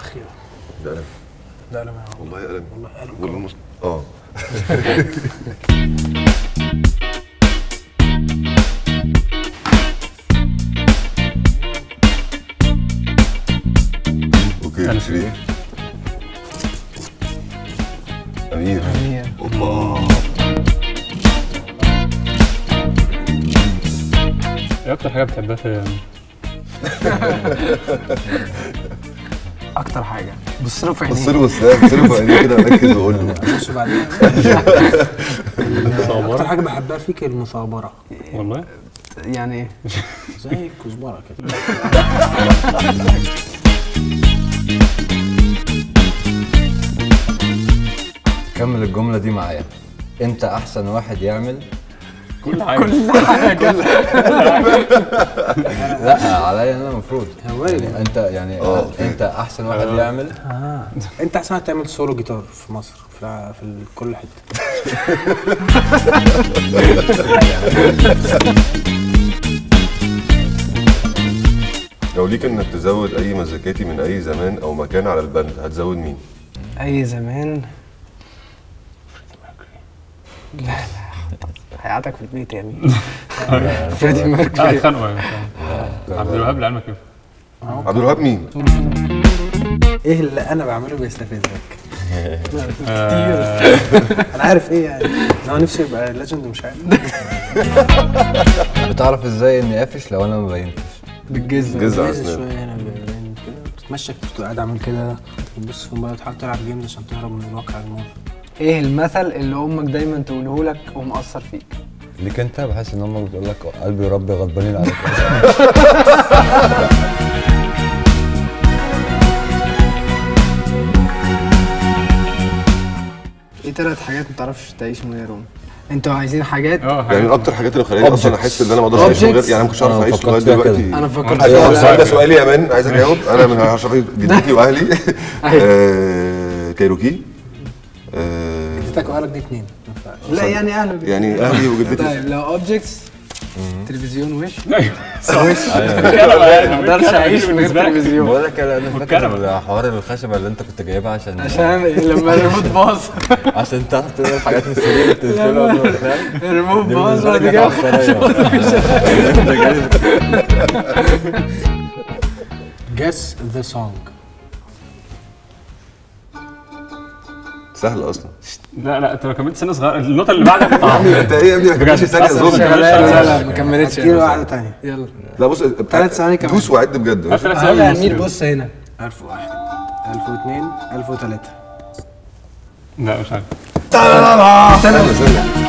اخي ده قلم ده قلم يا عم. والله قلم والله قلم والمس... اه اوكي شريف امير اوبا ايه اكتر حاجه بتحبها في اكتر حاجه بص له في بص عينيه له بص له بص له في عينيه كده ركز وقول له بص بعدين اكتر حاجه بحبها فيك المثابره والله يعني ايه زي الكزبره كده كمل الجملة دي معايا انت احسن واحد يعمل كل حاجه لا عليا انا المفروض هو وارد. يعني انت يعني انت احسن واحد يعمل اه انت احسن واحد تعمل سولو جيتار في مصر في, في ال- كل حته لو ليك انك تزود اي مزيكاتي من اي زمان او مكان على البند هتزود مين؟ اي زمان لا لا هيقعدك في البيت يعني فريدي لا ميركوري اتخانقوا يعني عبد الوهاب لعلمك كيف عبد الوهاب مين؟ ايه اللي انا بعمله بيستفزك آه، انا عارف ايه يعني انا نفسي يبقى ليجند مش عارف بتعرف ازاي اني قافش لو انا ما بينتش بالجزء جزء بالجزء أسنان. شويه هنا باين كده بتتمشى كتير تبقى قاعد عامل كده تبص في الموبايل تحاول تلعب جيمز عشان تهرب من الواقع المر ايه المثل اللي امك دايما تقوله لك ومأثر فيك ليك انت بحس ان امك بتقول لك قلبي وربي غضبانين عليك ايه ثلاث حاجات ما تعرفش تعيش من غيرهم انتوا عايزين حاجات اه يعني حاجه من اكتر الحاجات اللي خلاني اصلا احس ان انا ما اقدرش اعيش من غير يعني انا ما كنتش عارف أنا اعيش فكرت لغايه فيها كده. دلوقتي انا فكرت ايوه فيها. السؤال ده سؤالي يا مان عايز اجاوب انا من عشرة جدتي واهلي آه، كايروكي آه، اديتك واهلك دي اتنين ما ينفعش. لا يعني اهله يعني اهلي وجدتي طيب لو اوبجكتس تلفزيون وش ما ما اقدرش اعيش من غير تلفزيون بقول لك انا أنا والكنبة. فاكر حوار الخشبه اللي انت كنت جايبها عشان عشان لما الريموت باظ عشان تاخد الحاجات من السرير تدخلها وتنام. الريموت دي باظ بالنسبه لي بعد كانت كده عبقريه guess the song سهل اصلا لا لا انت لو كملت سنه صغيره النقطه اللي بعدها قطعها انت ايه يا ابني ما كملتش ثانيه اظن لا لا لا ما كملتش كتير واحده تانية يلا لا بص ثلاث ثواني كمان. دوس وعد بجد ماشي؟ ثلاث هلا يا ثواني امير ونص. بص هنا 1001 1002 1003 لا مش عارف استنى استنى